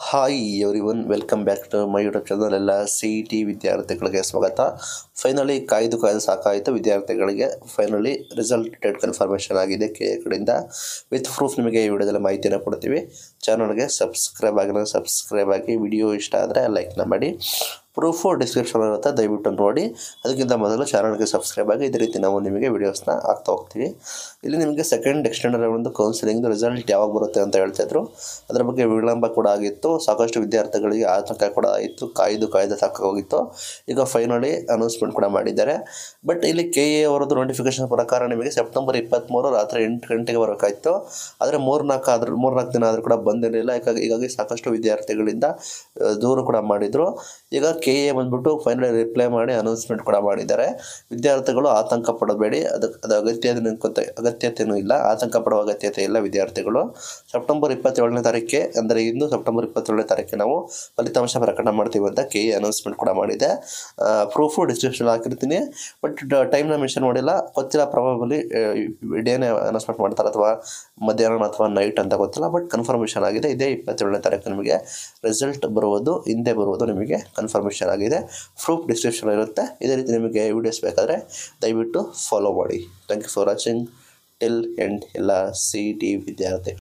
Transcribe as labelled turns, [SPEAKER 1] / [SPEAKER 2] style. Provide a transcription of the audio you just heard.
[SPEAKER 1] hi everyone welcome back to my YouTube channel ಎಲ್ಲ C E T ವಿದ್ಯಾರ್ಥಿಗಳಿಗೆ ಸ್ವಾಗತ finally ಕಾಯ್ದು ಕಾಯ್ದು ಸಾಕಾಯಿತು ವಿದ್ಯಾರ್ಥಿಗಳಿಗೆ ಫೈನಲಿ ರಿಸಲ್ಟ್ ಡೇಟ್ ಕನ್ಫರ್ಮೇಷನ್ ಆಗಿದೆ ಕೆ ಕಡೆಯಿಂದ ವಿತ್ ಪ್ರೂಫ್ ನಿಮಗೆ ಈ ವಿಡಿಯೋದಲ್ಲಿ ಮಾಹಿತಿಯನ್ನು ಕೊಡ್ತೀವಿ ಚಾನಲ್ಗೆ ಸಬ್ಸ್ಕ್ರೈಬ್ ಆಗಿಲ್ಲ ಸಬ್ಸ್ಕ್ರೈಬ್ ಆಗಿ ವಿಡಿಯೋ ಇಷ್ಟ ಆದರೆ ಲೈಕ್ನ ಮಾಡಿ ಪ್ರೂಫು ಡಿಸ್ಕ್ರಿಪ್ಷನ್ ಇರುತ್ತೆ ದಯವಿಟ್ಟು ನೋಡಿ ಅದಕ್ಕಿಂತ ಮೊದಲು ಚಾನಲ್ಗೆ ಸಬ್ಸ್ಕ್ರೈಬ್ ಆಗಿ ಇದೇ ರೀತಿ ನಾವು ನಿಮಗೆ ವೀಡಿಯೋಸ್ನ ಹಾಕ್ತಾ ಹೋಗ್ತೀವಿ ಇಲ್ಲಿ ನಿಮಗೆ ಸೆಕೆಂಡ್ ಎಕ್ಸ್ಟೆಂಡರ್ ಒಂದು ಕೌನ್ಸಿಲಿಂಗ್ ರಿಸಲ್ಟ್ ಯಾವಾಗ ಬರುತ್ತೆ ಅಂತ ಹೇಳ್ತಾಯಿದ್ರು ಅದರ ಬಗ್ಗೆ ವಿಳಂಬ ಕೂಡ ಆಗಿತ್ತು ಸಾಕಷ್ಟು ವಿದ್ಯಾರ್ಥಿಗಳಿಗೆ ಆತಂಕ ಕೂಡ ಇತ್ತು ಕಾಯ್ದು ಕಾಯ್ದು ಸಾಕಾಗೋಗಿತ್ತು ಈಗ ಫೈನಲಿ ಅನೌನ್ಸ್ಮೆಂಟ್ ಕೂಡ ಮಾಡಿದ್ದಾರೆ ಬಟ್ ಇಲ್ಲಿ ಕೆ ಎ ಅವರದ್ದು ನೋಟಿಫಿಕೇಶನ್ ಪ್ರಕಾರ ನಿಮಗೆ ಸೆಪ್ಟೆಂಬರ್ ಇಪ್ಪತ್ತ್ಮೂರು ರಾತ್ರಿ ಎಂಟು ಗಂಟೆಗೆ ಬರಬೇಕಾಯಿತು ಆದರೆ ಮೂರ್ನಾಲ್ಕು ಆದ್ರೂ ಮೂರ್ನಾಲ್ಕು ದಿನ ಆದರೂ ಕೂಡ ಬಂದಿರಲಿಲ್ಲ ಹೀಗಾಗಿ ಹೀಗಾಗಿ ಸಾಕಷ್ಟು ವಿದ್ಯಾರ್ಥಿಗಳಿಂದ ಆ, ದೂರು ಕೂಡ ಮಾಡಿದರು ಈಗ ಕೆ ಎ ಬಂದ್ಬಿಟ್ಟು ಫೈನಲಿ ರಿಪ್ಲೈ ಮಾಡಿ ಅನೌನ್ಸ್ಮೆಂಟ್ ಕೂಡ ಮಾಡಿದ್ದಾರೆ ವಿದ್ಯಾರ್ಥಿಗಳು ಆತಂಕ ಪಡಬೇಡಿ ಅದಕ್ಕೆ ಅದು ಅಗತ್ಯ ಅಗತ್ಯತೆಯೂ ಇಲ್ಲ ಆತಂಕ ಪಡುವ ಅಗತ್ಯತೆ ಇಲ್ಲ ವಿದ್ಯಾರ್ಥಿಗಳು ಸೆಪ್ಟೆಂಬರ್ ಇಪ್ಪತ್ತೇಳನೇ ತಾರೀಕಿಗೆ ಅಂದರೆ ಇಂದು ಸೆಪ್ಟೆಂಬರ್ ಇಪ್ಪತ್ತೇಳನೇ ತಾರೀಕಿಗೆ ನಾವು ಫಲಿತಾಂಶ ಪ್ರಕಟ ಮಾಡ್ತೀವಿ ಅಂತ ಕೆ ಎ ಅನೌನ್ಸ್ಮೆಂಟ್ ಕೂಡ ಮಾಡಿದೆ ಪ್ರೂಫು ಡಿಸ್ಕ್ರಿಪ್ಷನ್ ಹಾಕಿರ್ತೀನಿ ಬಟ್ ಟೈಮ್ನ ಮೆನ್ಷನ್ ಮಾಡಿಲ್ಲ ಗೊತ್ತಿಲ್ಲ ಪ್ರಾಬಬಲಿ ಡೇನೇ ಅನೌನ್ಸ್ಮೆಂಟ್ ಮಾಡ್ತಾರೆ ಅಥವಾ ಮಧ್ಯಾಹ್ನ ಅಥವಾ ನೈಟ್ ಅಂತ ಗೊತ್ತಿಲ್ಲ ಬಟ್ ಕನ್ಫರ್ಮೇಷನ್ ಆಗಿದೆ ಇದೇ ಇಪ್ಪತ್ತೇಳನೇ ತಾರೀಕು ನಿಮಗೆ ರಿಸಲ್ಟ್ ಬರುವುದು ಹಿಂದೆ ಬರುವುದು ನಿಮಗೆ ಕನ್ಫರ್ಮೇಷನ್ ಆಗಿದೆ ಪ್ರೂಫ್ ಡಿಸ್ಕ್ರಿಪ್ಷನ್ ಇರುತ್ತೆ ಇದೇ ರೀತಿ ನಿಮಗೆ ವಿಡಿಯೋಸ್ ಬೇಕಾದರೆ ದಯವಿಟ್ಟು ಫಾಲೋ ಮಾಡಿ thank you for watching till end ಎಲ್ಲ ಸಿ ಟಿ ವಿದ್ಯಾರ್ಥಿ